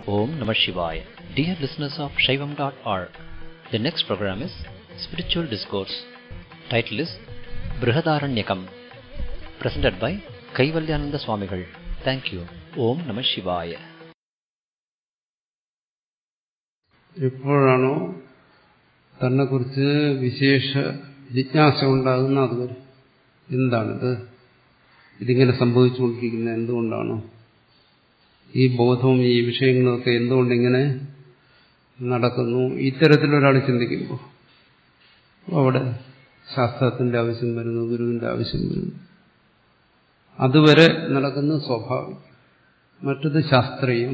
Om Namah Shivaya. Dear listeners of Shaivam.org, the next program is Spiritual Discourse. Title is Brihadaranyakam. Presented by Kaivalyananda Swamigal. Thank you. Om Namah Shivaya. എപ്പോഴാണോ തന്നെക്കുറിച്ച് വിശേഷ ജിജ്ഞാസ ഉണ്ടാകുന്ന അതുവരെ എന്താണിത് ഇതിങ്ങനെ സംഭവിച്ചുകൊണ്ടിരിക്കുന്നത് എന്തുകൊണ്ടാണ് ഈ ബോധവും ഈ വിഷയങ്ങളൊക്കെ എന്തുകൊണ്ടിങ്ങനെ നടക്കുന്നു ഇത്തരത്തിലൊരാൾ ചിന്തിക്കുമ്പോൾ അവിടെ ശാസ്ത്രത്തിന്റെ ആവശ്യം വരുന്നു ഗുരുവിന്റെ ആവശ്യം വരുന്നു അതുവരെ നടക്കുന്നത് സ്വാഭാവികം മറ്റത് ശാസ്ത്രീയം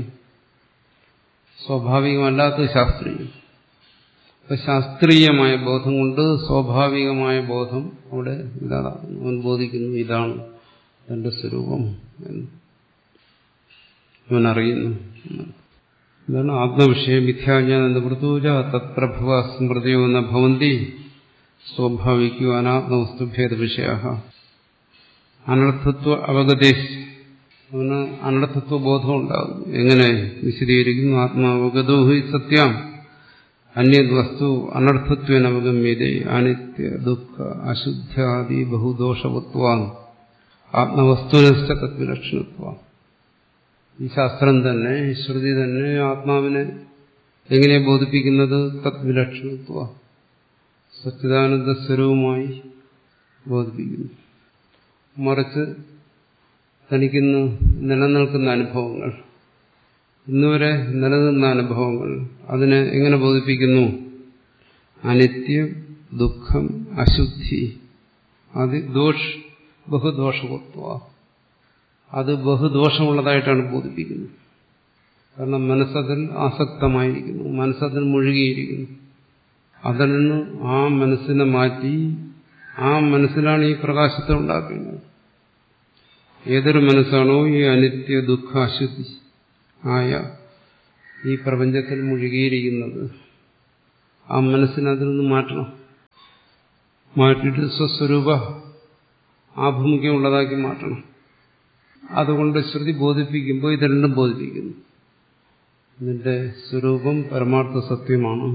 സ്വാഭാവികമല്ലാത്തത് ശാസ്ത്രീയം അപ്പൊ ശാസ്ത്രീയമായ ബോധം കൊണ്ട് സ്വാഭാവികമായ ബോധം അവിടെ ഇല്ലാതാകുന്നു അവൻ ബോധിക്കുന്നു ഇതാണ് തന്റെ സ്വരൂപം എന്ന് അവൻ അറിയുന്നു ഇതാണ് ആത്മവിഷയ മിഥ്യാജ്ഞാന നിവൃത്തൂജ തത്പ്രഭവ സ്മൃതിയോ ന ഭവന്തി സ്വാഭാവിക്കോ അനാത്മവസ്തുഭേദ വിഷയ അനർത്ഥത്വ അവഗതേശ് അവന് അനർത്ഥത്വ ബോധം ഉണ്ടാകും എങ്ങനെ വിശദീകരിക്കുന്നു ആത്മാവഗതോ ഹി സത്യം അന്യത് വസ്തു അനർത്ഥത്വനവഗമ്യത അനിത്യ ദുഃഖ അശുദ്ധ്യാദി ബഹുദോഷവത്വാൻ ആത്മവസ്തുനശ്ച തദ്വിലക്ഷണത്വം ഈ ശാസ്ത്രം തന്നെ ശ്രുതി തന്നെ ആത്മാവിനെ എങ്ങനെ ബോധിപ്പിക്കുന്നത് തദ്വിലക്ഷണത്വ സച്ചിദാനന്ദ സ്വരൂപമായി ബോധിപ്പിക്കുന്നു മറിച്ച് തനിക്കിന്ന് നിലനിൽക്കുന്ന അനുഭവങ്ങൾ ഇന്നുവരെ നിലനിന്ന അനുഭവങ്ങൾ അതിനെ എങ്ങനെ ബോധിപ്പിക്കുന്നു അനിത്യം ദുഃഖം അശുദ്ധി അത് ദോഷ് ബഹുദോഷവത്വ അത് ബഹുദോഷമുള്ളതായിട്ടാണ് ബോധിപ്പിക്കുന്നത് കാരണം മനസ്സതിൽ ആസക്തമായിരിക്കുന്നു മനസ്സതിൽ മുഴുകിയിരിക്കുന്നു അതിൽ നിന്ന് ആ മനസ്സിനെ മാറ്റി ആ മനസ്സിലാണ് ഈ പ്രകാശത്തെ ഉണ്ടാക്കുന്നത് ഏതൊരു മനസ്സാണോ ഈ അനിത്യ ദുഃഖ അശുദ്ധി ആയ ഈ പ്രപഞ്ചത്തിൽ മുഴുകിയിരിക്കുന്നത് ആ മനസ്സിനെ അതിൽ നിന്ന് മാറ്റണം മാറ്റിയിട്ട് സ്വസ്വരൂപ ആഭിമുഖ്യമുള്ളതാക്കി മാറ്റണം അതുകൊണ്ട് ശ്രുതി ബോധിപ്പിക്കുമ്പോൾ ഇത് രണ്ടും ബോധിപ്പിക്കുന്നു നിന്റെ സ്വരൂപം പരമാർത്ഥ സത്യമാണ്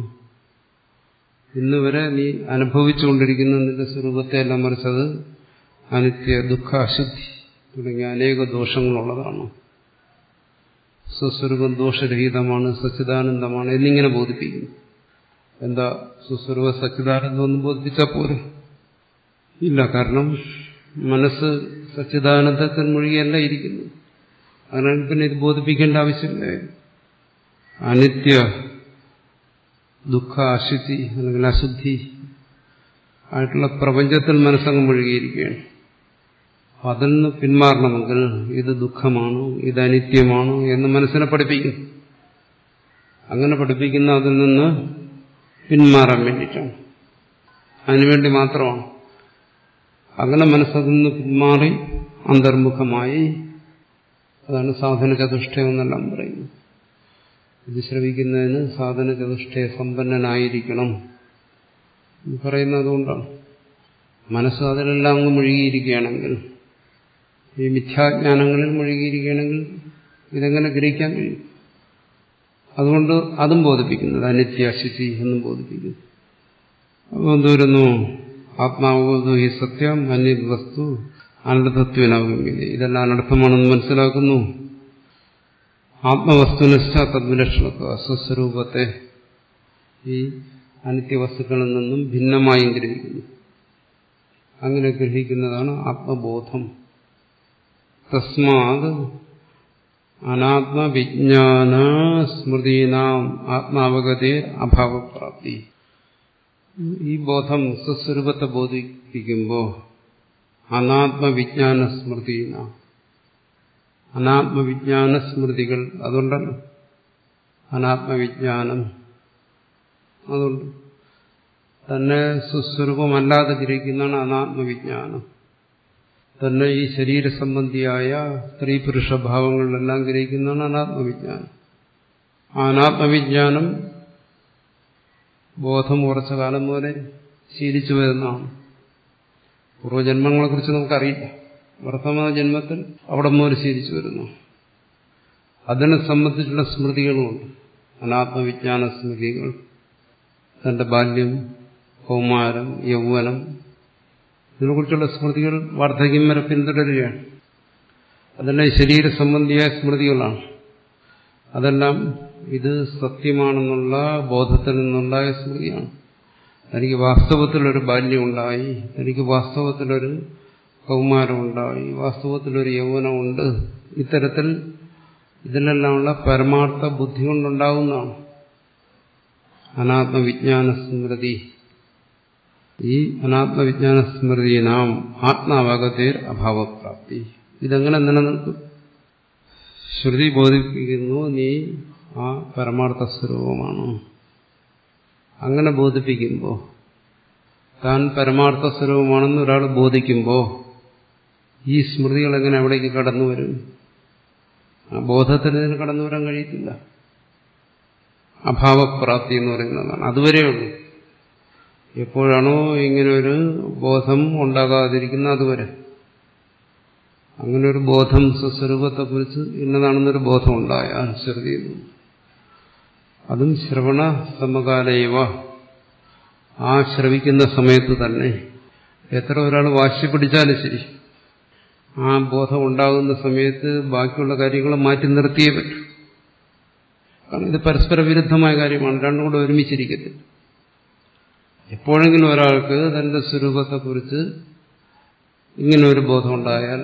ഇന്നുവരെ നീ അനുഭവിച്ചുകൊണ്ടിരിക്കുന്ന നിന്റെ സ്വരൂപത്തെ എല്ലാം മറിച്ചത് അനിത്യ ദുഃഖ അശുദ്ധി തുടങ്ങിയ അനേക ദോഷങ്ങളുള്ളതാണ് സ്വസ്വരൂപം ദോഷരഹിതമാണ് സച്ചിദാനന്ദമാണ് എന്നിങ്ങനെ ബോധിപ്പിക്കുന്നു എന്താ സ്വസ്വരൂപ സച്ചിദാനന്ദം ഒന്നും ബോധിപ്പിച്ചാൽ പോരെ ഇല്ല കാരണം മനസ്സ് സച്ചിദാനന്ദത്തിൽ മുഴുകിയല്ല ഇരിക്കുന്നു അതിനാൽ പിന്നെ ഇത് ബോധിപ്പിക്കേണ്ട ആവശ്യമില്ല അനിത്യ ദുഃഖ അശുദ്ധി അല്ലെങ്കിൽ അശുദ്ധി ആയിട്ടുള്ള പ്രപഞ്ചത്തിൽ മനസ്സങ്ങ് മുഴുകിയിരിക്കുകയാണ് അതിൽ നിന്ന് പിന്മാറണമെങ്കിൽ ഇത് ദുഃഖമാണ് ഇത് അനിത്യമാണ് എന്ന് മനസ്സിനെ പഠിപ്പിക്കും അങ്ങനെ പഠിപ്പിക്കുന്ന അതിൽ നിന്ന് പിന്മാറാൻ വേണ്ടിയിട്ടാണ് അതിനുവേണ്ടി മാത്രമാണ് അങ്ങനെ മനസ്സതിൽ നിന്ന് പിന്മാറി അന്തർമുഖമായി അതാണ് സാധന ചതുഷ്ടയം എന്നെല്ലാം പറയുന്നത് ഇത് ശ്രവിക്കുന്നതിന് സാധന ചതുഷ്ടയ സമ്പന്നനായിരിക്കണം എന്ന് പറയുന്നത് അതുകൊണ്ടാണ് മനസ്സ് അതിലെല്ലാം അങ്ങ് മുഴുകിയിരിക്കുകയാണെങ്കിൽ ഈ മിഥ്യാജ്ഞാനങ്ങളിൽ മുഴുകിയിരിക്കുകയാണെങ്കിൽ ഇതെങ്ങനെ ഗ്രഹിക്കാൻ കഴിയും അതുകൊണ്ട് അതും ബോധിപ്പിക്കുന്നത് അനിത്യ അശുചി എന്നും ബോധിപ്പിക്കുന്നു അപ്പോൾ എന്തോരുന്നു ആത്മാവബോധു ഈ സത്യം അന്യത് വസ്തു അനർത്ഥത്വനവഗമ്യത ഇതെല്ലാം അനർത്ഥമാണെന്ന് മനസ്സിലാക്കുന്നു ആത്മവസ്തുനിഷ്ഠ തദ്വിലക്ഷണത്വ സ്വസ്വരൂപത്തെ ഈ അനിത്യവസ്തുക്കളിൽ നിന്നും ഭിന്നമായും ഗ്രഹിക്കുന്നു അങ്ങനെ ഗ്രഹിക്കുന്നതാണ് ആത്മബോധം തസ്മാത് അനാത്മവിജ്ഞാന സ്മൃതീനാം ആത്മാവഗതി അഭാവപ്രാപ്തി ഈ ബോധം സ്വസ്വരൂപത്തെ ബോധിപ്പിക്കുമ്പോൾ അനാത്മവിജ്ഞാന സ്മൃതീന അനാത്മവിജ്ഞാന സ്മൃതികൾ അതുകൊണ്ടല്ല അനാത്മവിജ്ഞാനം അതുകൊണ്ട് തന്നെ സ്വസ്വരൂപമല്ലാതെ ഗ്രഹിക്കുന്നതാണ് അനാത്മവിജ്ഞാനം തന്നെ ഈ ശരീര സംബന്ധിയായ സ്ത്രീ പുരുഷ ഭാവങ്ങളിലെല്ലാം ഗ്രഹിക്കുന്നതാണ് അനാത്മവിജ്ഞാനം ആ അനാത്മവിജ്ഞാനം ബോധം കുറച്ച കാലം പോലെ ശീലിച്ചു വരുന്നതാണ് പൂർവ്വജന്മങ്ങളെക്കുറിച്ച് നമുക്കറിയില്ല വർത്തമാന ജന്മത്തിൽ അവിടെ മുതൽ ശീലിച്ചു വരുന്നു അതിനെ സംബന്ധിച്ചുള്ള സ്മൃതികളുമുണ്ട് അനാത്മവിജ്ഞാന സ്മൃതികൾ തന്റെ ബാല്യം കൗമാരം യൗവനം ഇതിനെക്കുറിച്ചുള്ള സ്മൃതികൾ വാർദ്ധക്യം വരെ പിന്തുടരുകയാണ് അതെല്ലാം ശരീര സംബന്ധിയായ സ്മൃതികളാണ് അതെല്ലാം ഇത് സത്യമാണെന്നുള്ള ബോധത്തിൽ നിന്നുണ്ടായ സ്മൃതിയാണ് എനിക്ക് വാസ്തവത്തിലൊരു ബാല്യമുണ്ടായി എനിക്ക് വാസ്തവത്തിലൊരു കൗമാരമുണ്ടായി വാസ്തവത്തിലൊരു യൗവനമുണ്ട് ഇത്തരത്തിൽ ഇതിലെല്ലാമുള്ള പരമാർത്ഥ ബുദ്ധി കൊണ്ടുണ്ടാകുന്നതാണ് അനാത്മവിജ്ഞാന സ്മൃതി ഈ അനാത്മവിജ്ഞാന സ്മൃതി നാം ആത്മാവകതേർ അഭാവപ്രാപ്തി ഇതെങ്ങനെ നിലനിൽക്കും ശ്രുതി ബോധിപ്പിക്കുന്നു നീ ആ പരമാർത്ഥ സ്വരൂപമാണ് അങ്ങനെ ബോധിപ്പിക്കുമ്പോൾ താൻ പരമാർത്ഥ സ്വരൂപമാണെന്ന് ഒരാൾ ബോധിക്കുമ്പോൾ ഈ സ്മൃതികൾ എങ്ങനെ അവിടേക്ക് കടന്നു വരും ആ ബോധത്തിന് ഇതിന് കടന്നു വരാൻ കഴിയത്തില്ല അഭാവപ്രാപ്തി എന്ന് പറയുന്നതാണ് അതുവരെയുള്ളൂ എപ്പോഴാണോ ഇങ്ങനെ ഒരു ബോധം ഉണ്ടാകാതിരിക്കുന്ന അതുവരെ അങ്ങനെ ഒരു ബോധം സ്വസ്വരൂപത്തെക്കുറിച്ച് ഇന്നതാണെന്നൊരു ബോധം ഉണ്ടായാൽ ശ്രുതി അതും ശ്രവണ സമകാലയവ ആ ശ്രവിക്കുന്ന സമയത്ത് തന്നെ എത്ര ഒരാൾ വാശി പിടിച്ചാലും ശരി ആ ബോധം ഉണ്ടാകുന്ന സമയത്ത് ബാക്കിയുള്ള കാര്യങ്ങൾ മാറ്റി നിർത്തിയേ പറ്റൂ കാരണം ഇത് പരസ്പര വിരുദ്ധമായ കാര്യമാണ് രണ്ടും കൂടെ ഒരുമിച്ചിരിക്കത്തില്ല എപ്പോഴെങ്കിലും ഒരാൾക്ക് തന്റെ സ്വരൂപത്തെക്കുറിച്ച് ഇങ്ങനെ ഒരു ബോധം ഉണ്ടായാൽ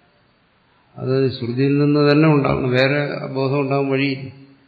അത് ശ്രുതിയിൽ നിന്ന് തന്നെ ഉണ്ടാകണം വേറെ ബോധം ഉണ്ടാകാൻ വഴിയില്ല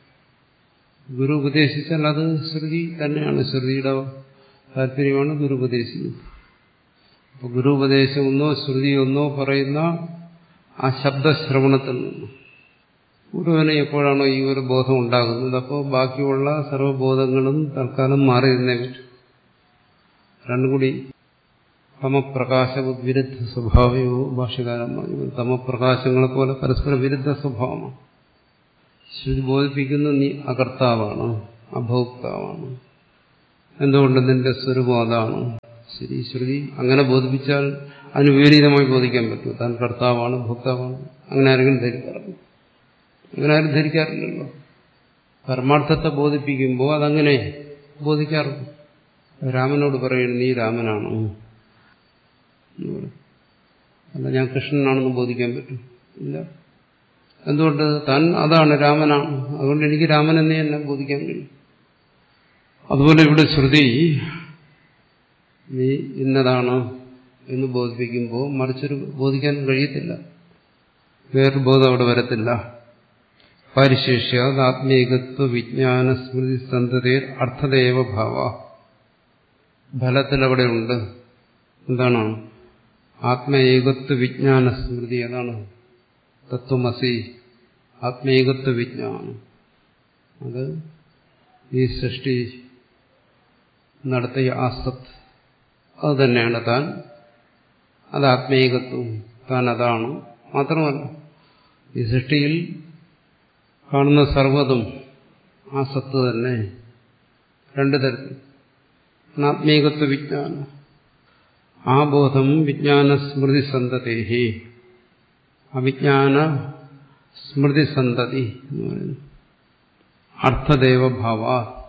ഗുരു ഉപദേശിച്ചാൽ അത് ശ്രുതി തന്നെയാണ് ശ്രുതിയുടെ താല്പര്യമാണ് ഗുരു ഉപദേശിക്കുന്നത് അപ്പൊ ഗുരു ഉപദേശം ഒന്നോ ശ്രുതി ഒന്നോ പറയുന്ന ആ ശബ്ദശ്രവണത്തിൽ നിന്ന് ഗുരുവിന് എപ്പോഴാണോ ഈ ഒരു ബോധം ഉണ്ടാകുന്നത് അപ്പോൾ ബാക്കിയുള്ള സർവ്വബോധങ്ങളും തൽക്കാലം മാറി നിന്നേ പറ്റും രണ്ടും കൂടി തമപ്രകാശ വിരുദ്ധ സ്വഭാവയോ ഭാഷകാരൻ പറഞ്ഞു തമപ്രകാശങ്ങളെ പോലെ പരസ്പര വിരുദ്ധ സ്വഭാവമാണ് ശ്രുതി ബോധിപ്പിക്കുന്ന നീ അകർത്താവാണ് അഭോക്താവാണ് എന്തുകൊണ്ട് നിന്റെ സ്വരൂപം അതാണ് ശരി ശ്രുതി അങ്ങനെ ബോധിപ്പിച്ചാൽ അതിന് വിപരീതമായി ബോധിക്കാൻ പറ്റും താൻ കർത്താവാണ് ഭോക്താവാണ് അങ്ങനെ ആരെങ്കിലും ധരിക്കാറുണ്ട് അങ്ങനെ ആരും ധരിക്കാറില്ലല്ലോ പരമാർത്ഥത്തെ ബോധിപ്പിക്കുമ്പോൾ അതങ്ങനെ ബോധിക്കാറുണ്ട് രാമനോട് പറയുന്നു നീ രാമനാണോ അല്ല ഞാൻ കൃഷ്ണനാണെന്ന് ബോധിക്കാൻ പറ്റും ഇല്ല എന്തുകൊണ്ട് താൻ അതാണ് രാമനാണ് അതുകൊണ്ട് എനിക്ക് രാമൻ എന്നേ എന്നെ ബോധിക്കാൻ കഴിയും അതുപോലെ ഇവിടെ ശ്രുതി നീ ഇന്നതാണ് എന്ന് ബോധിപ്പിക്കുമ്പോൾ മറിച്ചൊരു ബോധിക്കാൻ കഴിയത്തില്ല വേറൊരു ബോധം അവിടെ വരത്തില്ല പരിശേഷ്യ ആത്മീകത്വ വിജ്ഞാന സ്മൃതി സന്തതയിൽ അർത്ഥദേവ ഭാവ ഫലത്തിൽ അവിടെ ഉണ്ട് എന്താണ് ആത്മേകത്വ വിജ്ഞാന സ്മൃതി അതാണ് തത്വമസി ആത്മേകത്വ വിജ്ഞാനം അത് ഈ സൃഷ്ടി നടത്തിയ ആസത്ത് അത് തന്നെയാണ് താൻ അത് ആത്മീകത്വം താൻ അതാണ് മാത്രമല്ല ഈ സൃഷ്ടിയിൽ കാണുന്ന സർവ്വതും ആ സത്ത് തന്നെ രണ്ടു തരത്തിൽ ആത്മീകത്വ വിജ്ഞാനം ആ ബോധം വിജ്ഞാന സ്മൃതി സന്തതേഹി അവിജ്ഞാന സ്മൃതി സന്തതി എന്ന് പറയുന്നു അർത്ഥദേവഭാവ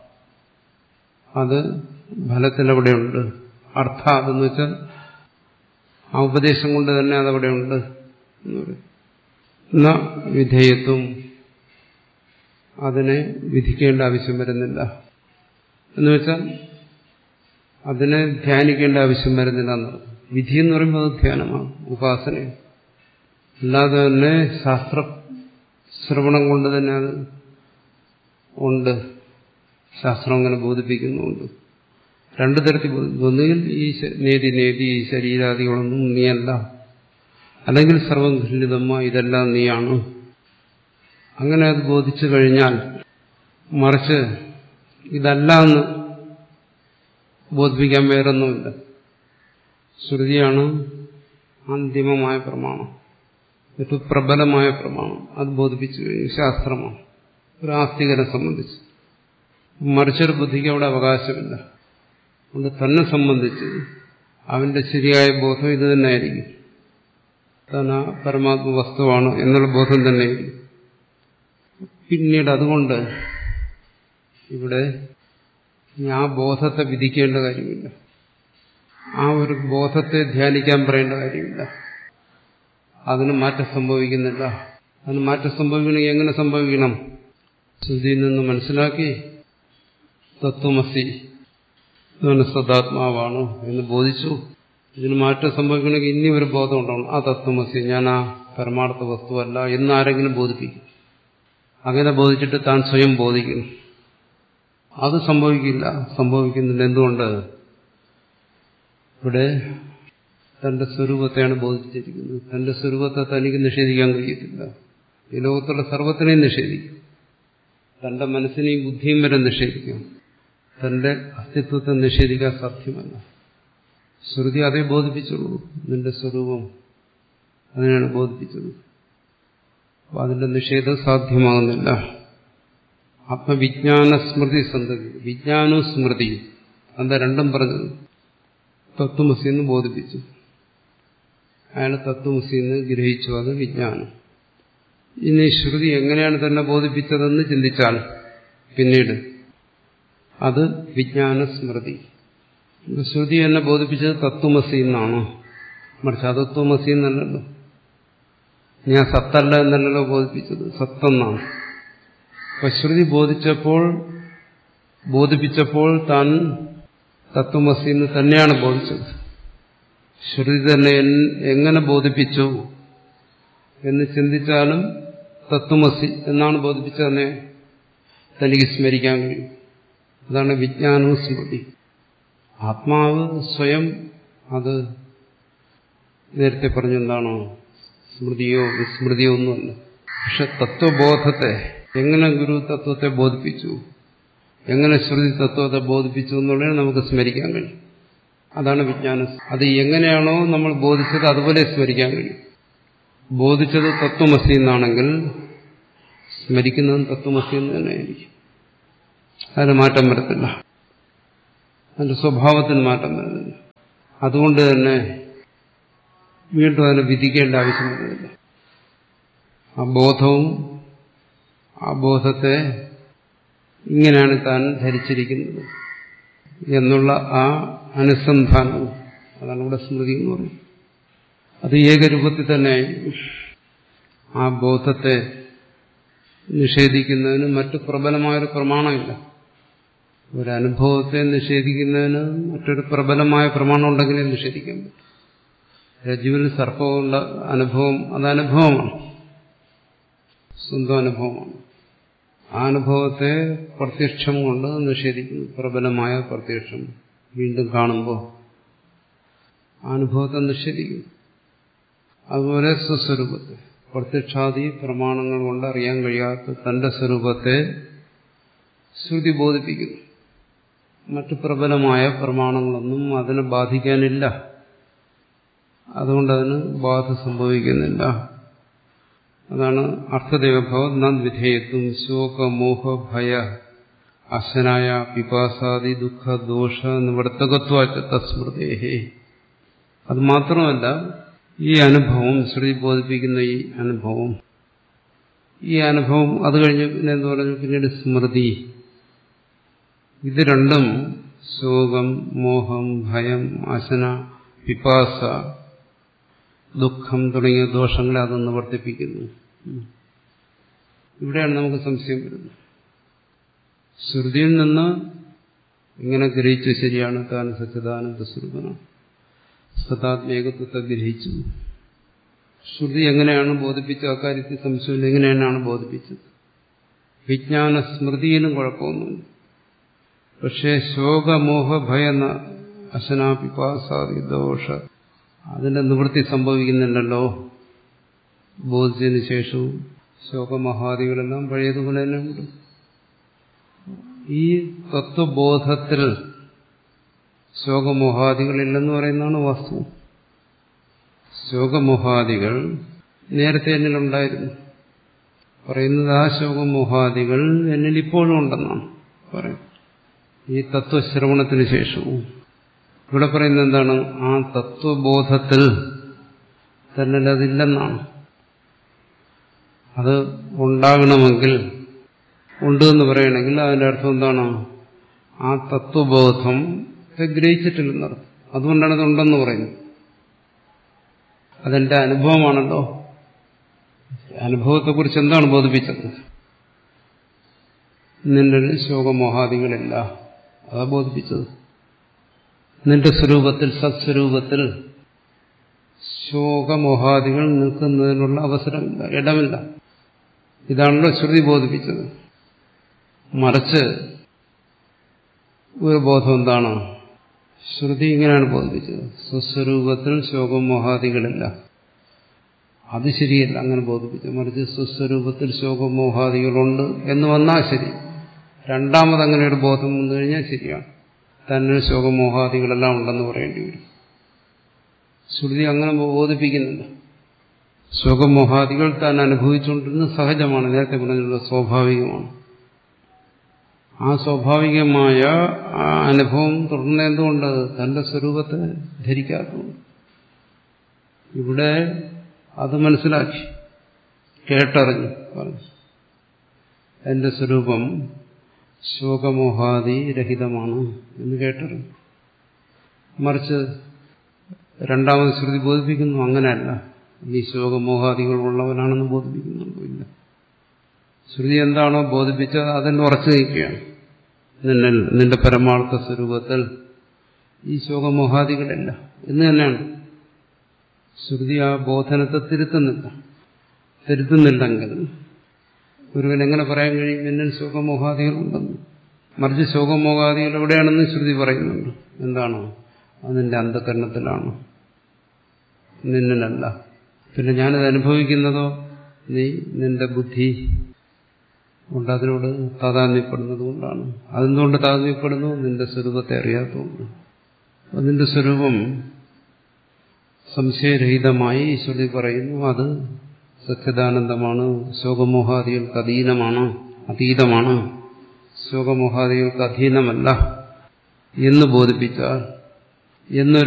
അത് ഫലത്തിലവിടെയുണ്ട് അർത്ഥ അതെന്ന് വെച്ചാൽ ആ ഉപദേശം കൊണ്ട് തന്നെ അതവിടെയുണ്ട് എന്ന് പറയും എന്നാ വിധേയത്വം അതിനെ വിധിക്കേണ്ട ആവശ്യം വരുന്നില്ല എന്ന് വെച്ചാൽ അതിനെ ധ്യാനിക്കേണ്ട ആവശ്യം വരുന്നില്ല എന്നത് വിധി എന്ന് പറയുമ്പോൾ അത് ധ്യാനമാണ് ഉപാസനയാണ് അല്ലാതെ തന്നെ ശാസ്ത്ര ശ്രവണം കൊണ്ട് തന്നെ അത് ഉണ്ട് ശാസ്ത്രം അങ്ങനെ ബോധിപ്പിക്കുന്നുണ്ട് രണ്ടു തരത്തിൽ ഒന്നുകിൽ ഈ നേതി നേതി ഈ ശരീരാദികളൊന്നും നീയല്ല അല്ലെങ്കിൽ സർവം ഖണ്ഡിതമ്മ ഇതെല്ലാം നീയാണ് അങ്ങനെ അത് ബോധിച്ചു കഴിഞ്ഞാൽ മറിച്ച് ഇതല്ല എന്ന് ബോധിപ്പിക്കാൻ വേറൊന്നുമില്ല ശ്രുതിയാണ് അന്തിമമായ പ്രമാണം ഏറ്റവും പ്രബലമായ പ്രമാണം അത് ബോധിപ്പിച്ചു കഴിഞ്ഞു ശാസ്ത്രമാണ് ഒരു ആസ്തികരെ സംബന്ധിച്ച് മറിച്ചൊരു ബുദ്ധിക്ക് അവിടെ അവകാശമില്ല അതുകൊണ്ട് തന്നെ സംബന്ധിച്ച് അവന്റെ ശരിയായ ബോധം ഇത് തന്നെയായിരിക്കും താൻ ആ പരമാത്മ വസ്തുവാണ് എന്നുള്ള ബോധം തന്നെയായിരിക്കും പിന്നീട് അതുകൊണ്ട് ഇവിടെ ഇനി ആ ബോധത്തെ വിധിക്കേണ്ട കാര്യമില്ല ആ ഒരു ബോധത്തെ ധ്യാനിക്കാൻ പറയേണ്ട കാര്യമില്ല അതിന് മാറ്റം സംഭവിക്കുന്നില്ല അതിന് മാറ്റം സംഭവിക്കണമെങ്കിൽ എങ്ങനെ സംഭവിക്കണം ശ്രുതിയിൽ നിന്ന് മനസ്സിലാക്കി തത്വമസി ഇതാണ് സദാത്മാവാണ് എന്ന് ബോധിച്ചു ഇതിന് മാറ്റം സംഭവിക്കണമെങ്കിൽ ഇനി ഒരു ബോധം ഉണ്ടാവണം ആ തത്വമസി ഞാൻ ആ പരമാർത്ഥ വസ്തുവല്ല എന്ന് ആരെങ്കിലും ബോധിപ്പിക്കും അങ്ങനെ ബോധിച്ചിട്ട് താൻ സ്വയം ബോധിക്കണം അത് സംഭവിക്കില്ല സംഭവിക്കുന്നില്ല എന്തുകൊണ്ട് ഇവിടെ തന്റെ സ്വരൂപത്തെയാണ് ബോധിച്ചിരിക്കുന്നത് തന്റെ സ്വരൂപത്തെ തനിക്ക് നിഷേധിക്കാൻ കഴിയത്തില്ല ഈ ലോകത്തുള്ള സർവത്തിനെയും നിഷേധിക്കും തന്റെ മനസ്സിനെയും ബുദ്ധിയും വരെ നിഷേധിക്കാം തന്റെ അസ്തിത്വത്തെ നിഷേധിക്കാൻ സാധ്യമല്ല ശ്രുതി അതേ ബോധിപ്പിച്ചുള്ളൂ നിന്റെ സ്വരൂപം അതിനാണ് ബോധിപ്പിച്ചത് അപ്പൊ അതിന്റെ നിഷേധം സാധ്യമാകുന്നില്ല ആത്മവിജ്ഞാന സ്മൃതി സന്തതി വിജ്ഞാനവും സ്മൃതിയും എന്താ രണ്ടും പറഞ്ഞത് തത്വമസി എന്ന് ബോധിപ്പിച്ചു അയാൾ തത്വമസി എന്ന് ഗ്രഹിച്ചു അത് വിജ്ഞാനം ഇനി ശ്രുതി എങ്ങനെയാണ് തന്നെ ബോധിപ്പിച്ചതെന്ന് ചിന്തിച്ചാൽ പിന്നീട് അത് വിജ്ഞാന സ്മൃതി ശ്രുതി എന്നെ ബോധിപ്പിച്ചത് തത്വമസി എന്നാണോ മറിച്ച് അതത്വമസി എന്നല്ലല്ലോ ഞാൻ സത്തല്ല എന്നല്ലല്ലോ ബോധിപ്പിച്ചത് സത്തെന്നാണ് അപ്പൊ ശ്രുതി ബോധിച്ചപ്പോൾ ബോധിപ്പിച്ചപ്പോൾ താൻ തത്വമസി എന്ന് തന്നെയാണ് ബോധിച്ചത് ശ്രുതി തന്നെ എങ്ങനെ ബോധിപ്പിച്ചു എന്ന് ചിന്തിച്ചാലും തത്വമസി എന്നാണ് ബോധിപ്പിച്ചതെന്നെ തനിക്ക് സ്മരിക്കാൻ കഴിയും അതാണ് വിജ്ഞാനവും സ്മൃതി ആത്മാവ് സ്വയം അത് നേരത്തെ പറഞ്ഞെന്താണോ സ്മൃതിയോ വിസ്മൃതിയോ ഒന്നുമല്ല പക്ഷെ തത്വബോധത്തെ എങ്ങനെ ഗുരു തത്വത്തെ ബോധിപ്പിച്ചു എങ്ങനെ ശ്രുതി തത്വത്തെ ബോധിപ്പിച്ചു എന്നുള്ളത് നമുക്ക് സ്മരിക്കാൻ കഴിയും അതാണ് വിജ്ഞാനം അത് എങ്ങനെയാണോ നമ്മൾ ബോധിച്ചത് അതുപോലെ സ്മരിക്കാൻ കഴിയും ബോധിച്ചത് തത്വമസി എന്നാണെങ്കിൽ സ്മരിക്കുന്നതും തത്വമസി എന്ന് തന്നെയായിരിക്കും അതിന് മാറ്റം വരത്തില്ല അതിന്റെ സ്വഭാവത്തിന് മാറ്റം വരുന്നില്ല അതുകൊണ്ട് തന്നെ വീണ്ടും അതിനെ വിധിക്കേണ്ട ആവശ്യം വരുന്നില്ല ആ ബോധവും ആ ബോധത്തെ ഇങ്ങനെയാണ് താൻ ധരിച്ചിരിക്കുന്നത് എന്നുള്ള ആ അനുസന്ധാനവും അതാണ് ഇവിടെ സ്മൃതി എന്ന് പറയുന്നത് അത് ഏകരൂപത്തിൽ തന്നെ ആ ബോധത്തെ നിഷേധിക്കുന്നതിന് മറ്റു പ്രബലമായൊരു പ്രമാണമില്ല ഒരു അനുഭവത്തെ നിഷേധിക്കുന്നതിന് മറ്റൊരു പ്രബലമായ പ്രമാണം ഉണ്ടെങ്കിലേ നിഷേധിക്കാൻ പറ്റും രജ്ജുവിൽ സർപ്പമുള്ള അനുഭവം അത് അനുഭവമാണ് സ്വന്തം അനുഭവമാണ് ആ അനുഭവത്തെ പ്രത്യക്ഷം കൊണ്ട് നിഷേധിക്കുന്നു പ്രബലമായ പ്രത്യക്ഷം വീണ്ടും കാണുമ്പോൾ ആ അനുഭവത്തെ നിഷേധിക്കുന്നു അതുപോലെ സ്വസ്വരൂപത്തെ പ്രത്യക്ഷാദി പ്രമാണങ്ങൾ കൊണ്ട് അറിയാൻ കഴിയാത്ത തന്റെ സ്വരൂപത്തെ ശ്രുതി ബോധിപ്പിക്കുന്നു മറ്റു പ്രബലമായ പ്രമാണങ്ങളൊന്നും അതിനെ ബാധിക്കാനില്ല അതുകൊണ്ട് അതിന് ബാധ സംഭവിക്കുന്നില്ല അതാണ് അർത്ഥദേവഭവം നദ്വിധേയത്വം ശോകമോഹ ഭയ അശനായ പിപാസാദി ദുഃഖ ദോഷ നിവർത്തകത്വാച്ച തസ്മൃതേഹേ അത് മാത്രമല്ല ഈ അനുഭവം ശ്രുതി ബോധിപ്പിക്കുന്ന ഈ അനുഭവം ഈ അനുഭവം അത് കഴിഞ്ഞ് പിന്നെ എന്താ പറഞ്ഞു പിന്നീട് സ്മൃതി ഇത് രണ്ടും ശോകം മോഹം ഭയം അശന പിപാസ ദുഃഖം തുടങ്ങിയ ദോഷങ്ങളെ അതൊന്ന് വർദ്ധിപ്പിക്കുന്നു ഇവിടെയാണ് നമുക്ക് സംശയം വരുന്നത് ശ്രുതിയിൽ നിന്ന് ഇങ്ങനെ ഗ്രഹിച്ചു ശരിയാണ് താൻ സച്ചിദാനന്ദ സ്വരൂപനാണ് സദാത്മേകത്വത്തെ ഗ്രഹിച്ചു ശ്രുതി എങ്ങനെയാണ് ബോധിപ്പിച്ചത് അക്കാര്യത്തിൽ സംശയമില്ല എങ്ങനെയാണ് ബോധിപ്പിച്ചത് വിജ്ഞാന സ്മൃതിയിലും കുഴപ്പമൊന്നുമില്ല പക്ഷേ ശോകമോഹ ഭയ അശനാപിപാസാദി ദോഷ അതിന്റെ നിവൃത്തി സംഭവിക്കുന്നില്ലല്ലോ ബോധിച്ചതിന് ശേഷവും ശോകമഹാദികളെല്ലാം പഴയതുപോലെ തന്നെ ഉണ്ട് ഈ തത്വബോധത്തിൽ ശോകമോഹാദികളില്ലെന്ന് പറയുന്നതാണ് വസ്തു ശോകമോഹാദികൾ നേരത്തെ എന്നിലുണ്ടായിരുന്നു പറയുന്നത് ആ ശോകമോഹാദികൾ എന്നിൽ ഇപ്പോഴും ഉണ്ടെന്നാണ് പറയും ഈ തത്വശ്രവണത്തിന് ശേഷവും ഇവിടെ പറയുന്നത് എന്താണ് ആ തത്വബോധത്തിൽ തന്നെ അതില്ലെന്നാണ് അത് ഉണ്ടാകണമെങ്കിൽ ഉണ്ട് എന്ന് പറയണമെങ്കിൽ അതിന്റെ അർത്ഥം എന്താണ് ആ തത്വബോധം ഗ്രഹിച്ചിട്ടില്ലെന്നർത്ഥം അതുകൊണ്ടാണ് ഇത് ഉണ്ടെന്ന് പറയുന്നത് അതെന്റെ അനുഭവമാണല്ലോ അനുഭവത്തെക്കുറിച്ച് എന്താണ് ബോധിപ്പിച്ചത് നിന്റെ ശോകമോഹാദികളില്ല അതാ ബോധിപ്പിച്ചത് നിന്റെ സ്വരൂപത്തിൽ സത്സ്വരൂപത്തിൽ ശോകമോഹാദികൾ നിൽക്കുന്നതിനുള്ള അവസരമില്ല ഇടമില്ല ഇതാണല്ലോ ശ്രുതി ബോധിപ്പിച്ചത് മറിച്ച് ഒരു ബോധം എന്താണ് ശ്രുതി ഇങ്ങനെയാണ് ബോധിപ്പിച്ചത് സ്വസ്വരൂപത്തിൽ ശോകമോഹാദികളില്ല അത് ശരിയല്ല അങ്ങനെ ബോധിപ്പിച്ചു മറിച്ച് സ്വസ്വരൂപത്തിൽ ശോകമോഹാദികളുണ്ട് എന്ന് വന്നാൽ ശരി രണ്ടാമത് അങ്ങനെ ഒരു ബോധം വന്നു കഴിഞ്ഞാൽ ശരിയാണ് തന്നെ ശോകമോഹാദികളെല്ലാം ഉണ്ടെന്ന് പറയേണ്ടി വരും ശ്രുതി അങ്ങനെ ബോധിപ്പിക്കുന്നില്ല ശോകമോഹാദികൾ താൻ അനുഭവിച്ചുകൊണ്ടിരുന്ന സഹജമാണ് നേരത്തെ പറഞ്ഞിട്ടുള്ള സ്വാഭാവികമാണ് ആ സ്വാഭാവികമായ ആ അനുഭവം തുടർന്ന് എന്തുകൊണ്ട് തന്റെ സ്വരൂപത്തെ ധരിക്കാത്തതുകൊണ്ട് ഇവിടെ അത് മനസ്സിലാക്കി കേട്ടറിഞ്ഞു പറഞ്ഞു എന്റെ സ്വരൂപം ശോകമോഹാദി രഹിതമാണ് എന്ന് കേട്ടറിഞ്ഞു മറിച്ച് രണ്ടാമത് ശ്രുതി ബോധിപ്പിക്കുന്നു അങ്ങനെയല്ല നീ ശോകമോഹാദികൾ ഉള്ളവനാണെന്ന് ബോധിപ്പിക്കുന്നുണ്ടോ ഇല്ല ശ്രുതി എന്താണോ ബോധിപ്പിച്ചത് അതിന് ഉറച്ചു നിൽക്കുകയാണ് നിന്നിൽ നിന്റെ പരമാർത്ഥ സ്വരൂപത്തിൽ ഈ ശോകമോഹാദികളില്ല എന്ന് തന്നെയാണ് ശ്രുതി ആ ബോധനത്തെ തിരുത്തുന്നില്ല തിരുത്തുന്നില്ലെങ്കിൽ ഒരുവൻ എങ്ങനെ പറയാൻ കഴിയും എന്നിൽ ശോകമോഹാദികളുണ്ടെന്ന് മറിച്ച് ശോകമോഹാദികൾ എവിടെയാണെന്ന് ശ്രുതി പറയുന്നുണ്ട് എന്താണോ അത് നിന്റെ അന്ധകരണത്തിലാണ് നിന്നിലല്ല പിന്നെ ഞാനത് അനുഭവിക്കുന്നതോ നീ നിന്റെ ബുദ്ധി കൊണ്ട് അതിനോട് താതാത്മ്യപ്പെടുന്നത് കൊണ്ടാണ് അതെന്തുകൊണ്ട് താതാത്മ്യപ്പെടുന്നു നിന്റെ സ്വരൂപത്തെ അറിയാത്തതുകൊണ്ട് അതിന്റെ സ്വരൂപം സംശയരഹിതമായി ഈശ്വരി പറയുന്നു അത് സത്യദാനന്ദമാണ് ശോകമോഹാദികൾക്ക് അധീനമാണ് അതീതമാണ് ശോകമോഹാദികൾക്ക് അധീനമല്ല എന്ന് ബോധിപ്പിച്ചാൽ എന്നൊരു